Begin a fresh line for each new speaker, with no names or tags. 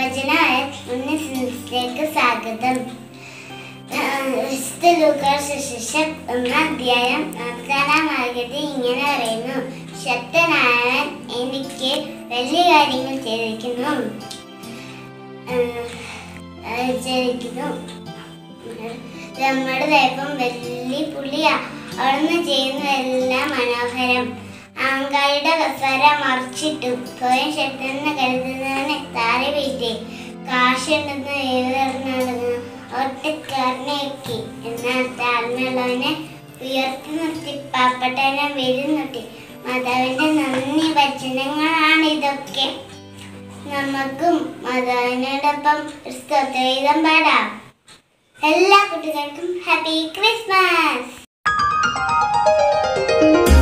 വചനമായ ഉണ്ണിസിലേക്ക് സ്വാഗതം വിശുദ്ധ ലൂക്കാസ് സുവിശേഷം ഒന്നാം അധ്യായം നാൽപ്പത്താറാം വാക്യത്തിൽ ഇങ്ങനെ പറയുന്നു ശക്തനായവൻ എനിക്ക് വലിയ കാര്യങ്ങൾ ചെയ്തിരിക്കുന്നു ആഹ് ചെയ്തിരിക്കുന്നു നമ്മുടെ ദൈവം വലിയ പുള്ളിയാ അവിടുന്ന് ചെയ്യുന്നതെല്ലാം മനോഹരം ആങ്കായുടെ കസാര മറിച്ചിട്ടു സ്വയം ശക്തനെന്ന് കരുതുന്നവനെ താഴെ വീഴ്ത്തി കാശുണ്ടെന്ന് ഏതറിഞ്ഞു ഒറ്റക്കാരനെയൊക്കെ എന്നാൽ താഴ്ന്നുള്ളവനെ ഉയർത്തി നിർത്തി പാപ്പട്ടവനെ വെരി നിർത്തി മാതാവിന്റെ നന്ദി വചനങ്ങളാണ് ഇതൊക്കെ നമുക്കും മാതാവിനോടൊപ്പം ഒരു സ്തോത്രഗീതം പാടാം എല്ലാ കുട്ടികൾക്കും ഹാപ്പി ക്രിസ്മസ്